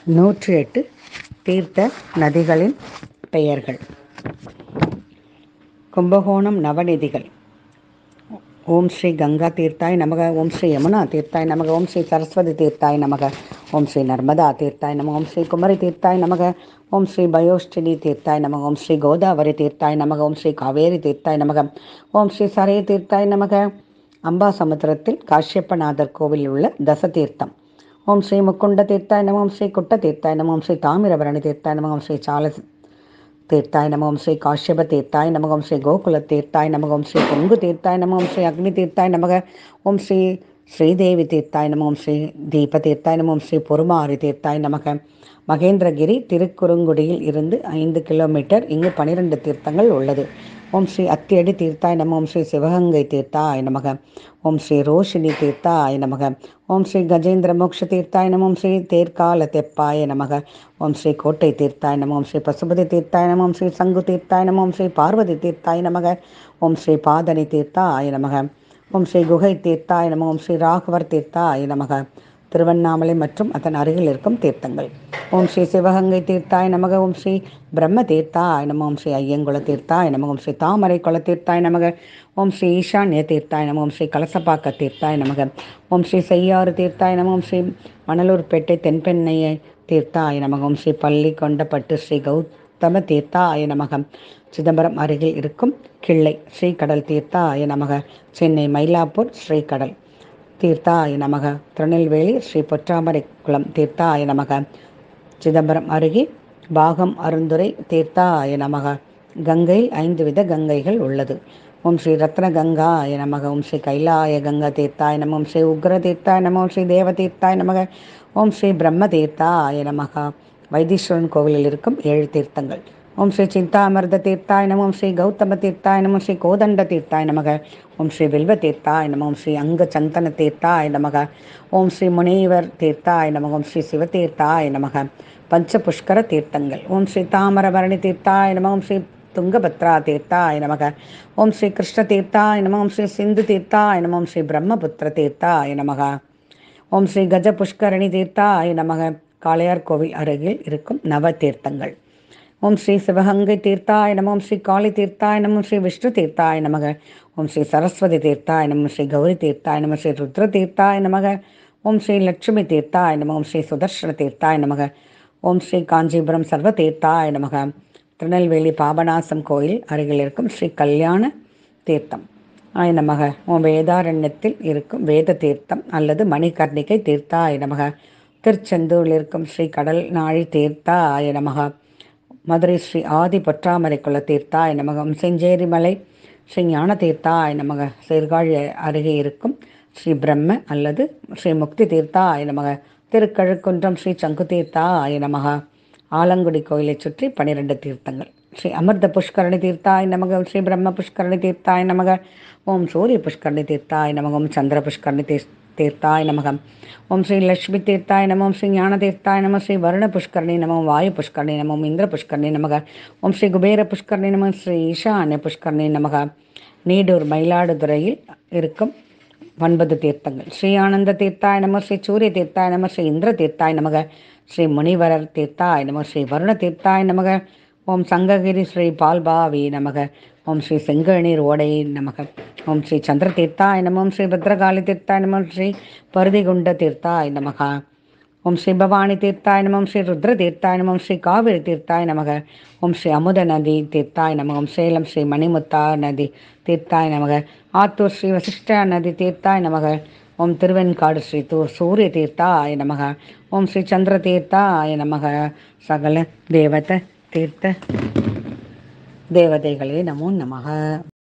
நூற்றி எட்டு தீர்த்த நதிகளின் பெயர்கள் கும்பகோணம் நவநிதிகள் ஓம் ஸ்ரீ கங்கா தீர்த்தாய் நமக ஓம் ஸ்ரீ யமுனா தீர்த்தாய் நமக ஓம் ஸ்ரீ சரஸ்வதி தீர்த்தாய் நமக ஓம் ஸ்ரீ நர்மதா தீர்த்தாய் நமக ஓம் ஸ்ரீ குமரி தீர்த்தாய் நமக ஓம் ஸ்ரீ பயோஷ்டினி தீர்த்தாய் நமக ஓம் ஸ்ரீ கோதாவரி தீர்த்தாய் நமக ஓம் ஸ்ரீ காவேரி தீர்த்தாய் நமக ஓம் ஸ்ரீ சரய தீர்த்தாய் நமக அம்பாசமுத்திரத்தில் காஷ்யப்பநாதர் கோவிலில் உள்ள தசதீர்த்தம் ஓம் ஸ்ரீ முக்குண்ட தீர்த்தாய் நம ஓம் ஸ்ரீ குட்ட தீர்த்தாய் நம ஓம் ஸ்ரீ தாமிரபரணி தீர்த்தாய் நம ஓம் ஸ்ரீ சால தீர்த்தாய் நம ஓம் ஸ்ரீ காஷ்யப தீர்த்தாய் நமக ஓம் ஸ்ரீ கோகுல தீர்த்தாய் நமக ஓம் ஸ்ரீ பொங்கு தீர்த்தாய் நம ஓம் ஸ்ரீ அக்னி தீர்த்தாய் நமக ஓம் ஸ்ரீ ஸ்ரீதேவி தீர்த்தாய் நம ஓம் ஸ்ரீ தீப தீர்த்தாய் நம ஓம் ஸ்ரீ பொறுமாரி தீர்த்தாய் நமக மகேந்திரகிரி திருக்குறுங்குடியில் இருந்து ஐந்து கிலோமீட்டர் இங்கு பனிரெண்டு தீர்த்தங்கள் உள்ளது ஓம் ஸ்ரீ அத்தியடி தீர்த்தாய் நம ஓம் ஸ்ரீ சிவகங்கை தீர்த்தாய் நமக ஓம் ஸ்ரீ ரோஷினி தீர்த்தாய் நமக ஓம் ஸ்ரீ கஜேந்திர மோக்ஷ தீர்த்தாய் நம ஓம் ஸ்ரீ தேர்கால தெப்பாய நமக ஓம் ஸ்ரீ கோட்டை தீர்த்தாய் நம ஓம் ஸ்ரீ பசுபதி தீர்த்தாய் நம ஓம் ஸ்ரீ சங்கு தீர்த்தாய் நம ஓம் ஸ்ரீ பார்வதி தீர்த்தாய் நமக ஓம் ஸ்ரீ பாதனி தீர்த்தாய் நமக ஓம் ஸ்ரீ குகை தீர்த்தாய் நம ஓம் ஸ்ரீ ராகவர் தீர்த்தாய் நமக திருவண்ணாமலை மற்றும் அதன் அருகில் இருக்கும் தீர்த்தங்கள் ஓம் ஸ்ரீ சிவகங்கை தீர்த்தாய் நமக ஓம் ஸ்ரீ பிரம்ம தீர்த்தாய் நம ஓம் ஸ்ரீ ஐயங்குல தீர்த்தாய் நமக ஓம் ஸ்ரீ தாமரை குல தீர்த்தாய் நமக ஓம் ஸ்ரீ ஈசான்ய தீர்த்தாய் நம ஓம் ஸ்ரீ கலசப்பாக்க தீர்த்தாய் நமக ஓம் ஸ்ரீ செய்யாறு தீர்த்தாய் நம ஓம் ஸ்ரீ மணலூர்பேட்டை தென்பெண்ணையை தீர்த்தாய் நமக ஓம் ஸ்ரீ பள்ளி கொண்டப்பட்டு ஸ்ரீ கௌதம தீர்த்தாய நமகம் சிதம்பரம் அருகில் இருக்கும் கிள்ளை ஸ்ரீகடல் தீர்த்தாய நமக சென்னை மயிலாப்பூர் ஸ்ரீகடல் தீர்த்தாய நமக திருநெல்வேலி ஸ்ரீ பொற்றாமரை குளம் தீர்த்தாய நமக சிதம்பரம் அருகே பாகம் அருந்துரை தீர்த்தாய நமக கங்கையில் ஐந்து வித கங்கைகள் உள்ளது ஓம் ஸ்ரீ ரத்ன கங்காய நமக ஓம் ஸ்ரீ கைலாய கங்கா தீர்த்தாய நம ஓம் ஸ்ரீ உக்ர தீர்த்தாய நம ஓம் ஸ்ரீ தேவ தீர்த்தாய நமக ஓம் ஸ்ரீ பிரம்ம தீர்த்தாய நமக வைத்தீஸ்வரன் கோவிலில் இருக்கும் ஏழு தீர்த்தங்கள் ஓம் ஸ்ரீ சிந்தாமிர்த தீர்த்தாய் நம ஓம் ஸ்ரீ கௌதம தீர்த்தாய் நம ஸ்ரீ கோதண்ட தீர்த்தாய் நமக ஓம் ஸ்ரீ வில்வ தீர்த்தாய் நம ஓம் ஸ்ரீ அங்க சந்தன தீர்த்தாய் நமக ஓம் ஸ்ரீ முனீவர் தீர்த்தாய் நமக ஓம் ஸ்ரீ சிவதீர்த்தாய் நமக பஞ்ச புஷ்கர தீர்த்தங்கள் ஓம் ஸ்ரீ தாமரபரணி தீர்த்தாய் நம ஓம் ஸ்ரீ துங்கபத்ரா தீர்த்தாய் நமக ஓம் ஸ்ரீ கிருஷ்ண தீர்த்தாய் நம ஓம் ஸ்ரீ சிந்து தீர்த்தாய் நம ஓம் ஸ்ரீ பிரம்மபுத்திர தீர்த்தாய் நமக ஓம் ஸ்ரீ கஜ புஷ்கரணி தீர்த்தாய் நமக காளையார் கோவில் அருகில் இருக்கும் நவ தீர்த்தங்கள் ஓம் ஸ்ரீ சிவகங்கை தீர்த்தாய் நம ஓம் ஸ்ரீ காளி தீர்த்தாய் நம ஸ்ரீ விஷ்ணு தீர்த்தாய் நமக ஓம் ஸ்ரீ சரஸ்வதி தீர்த்தாய் நம ஸ்ரீ கௌரி தீர்த்தாய் நம ஸ்ரீ ருத்ர தீர்த்தாய் நமக ஓம் ஸ்ரீ லட்சுமி தீர்த்தாய் நம ஓம் ஸ்ரீ சுதர்ஷன தீர்த்தாய் நமக ஓம் ஸ்ரீ காஞ்சிபுரம் சர்வ தீர்த்தாய் நமக திருநெல்வேலி பாபநாசம் கோயில் அருகில் இருக்கும் ஸ்ரீ கல்யாண தீர்த்தம் ஆய நமக ஓம் வேதாரண்யத்தில் இருக்கும் வேத தீர்த்தம் அல்லது மணிகர்ணிகை தீர்த்தாய நமக திருச்செந்தூரில் இருக்கும் ஸ்ரீ கடல் நாழி தீர்த்தாய நமக மதுரை ஸ்ரீ ஆதி பொற்றாமரை குல தீர்த்தாய் நமகம் செஞ்சேரி மலை ஸ்ரீ ஞான தீர்த்தாய் நமக சீர்காழி அருகே இருக்கும் ஸ்ரீ பிரம்ம அல்லது ஸ்ரீ முக்தி தீர்த்தாய் நமக திருக்கழுக்குன்றம் ஸ்ரீ சங்கு தீர்த்தாய் நமக ஆலங்குடி கோயிலை சுற்றி பனிரெண்டு தீர்த்தங்கள் ஸ்ரீ அமிர்த புஷ்கரணி தீர்த்தாய் நமக ஸ்ரீ பிரம்ம புஷ்கரணி தீர்த்தாய் நமக ஓம் சூரிய புஷ்கரணி தீர்த்தாய் நமகம் சந்திர புஷ்கரணி தீர் தீர்த்தாய் நமகம் ஓம் ஸ்ரீ லட்சுமி தீர்த்தாய் நம ஓம் ஸ்ரீ ஞான தீர்த்தாய் நம ஸ்ரீ வருண புஷ்கரணி நம வாயு புஷ்கரணி நம இந்திர புஷ்கரணி நமக ஓம் ஸ்ரீ குபேர புஷ்கரணி நம ஸ்ரீ ஈஷான்ய புஷ்கரணி நமக நீடூர் மயிலாடுதுறையில் இருக்கும் ஒன்பது தீர்த்தங்கள் ஸ்ரீ ஆனந்த தீர்த்தாய் நம ஸ்ரீ சூரிய தீர்த்தாய் நம ஸ்ரீ இந்திர தீர்த்தாய் நமக ஸ்ரீ முனிவரர் தீர்த்தாய் நம ஸ்ரீ வருண தீர்த்தாய் நமக ஓம் சங்ககிரி ஸ்ரீ பால்பாவி நமக ஓம் ஸ்ரீ செங்கழநீர் ஓடை நமக ஓம் ஸ்ரீ சந்திர தீர்த்தாய் நம ஓம் ஸ்ரீ பத்ரகாளி தீர்த்தாய் நம ஸ்ரீ பருதிகுண்ட தீர்த்தாய் நமக ஓம் ஸ்ரீ பவானி தீர்த்தாய் நம ஓம் ஸ்ரீ ருத்ர தீர்த்தாய் நம ஓம் ஸ்ரீ காவிரி தீர்த்தாய் நமக ஓம் ஸ்ரீ அமுத நதி தீர்த்தாய் நம ஓம் சேலம் ஸ்ரீ மணிமுத்தா நதி தீர்த்தாய் நமக ஆத்தூர் ஸ்ரீ வசிஷ்டா நதி தீர்த்தாய் நமக ஓம் திருவெண்காடு ஸ்ரீ தூ சூரிய தீர்த்தாய நமக ஓம் ஸ்ரீ சந்திர தீர்த்தாய நமக சகல தேவத தீர்த்த தேவதைகளே நமோ நமக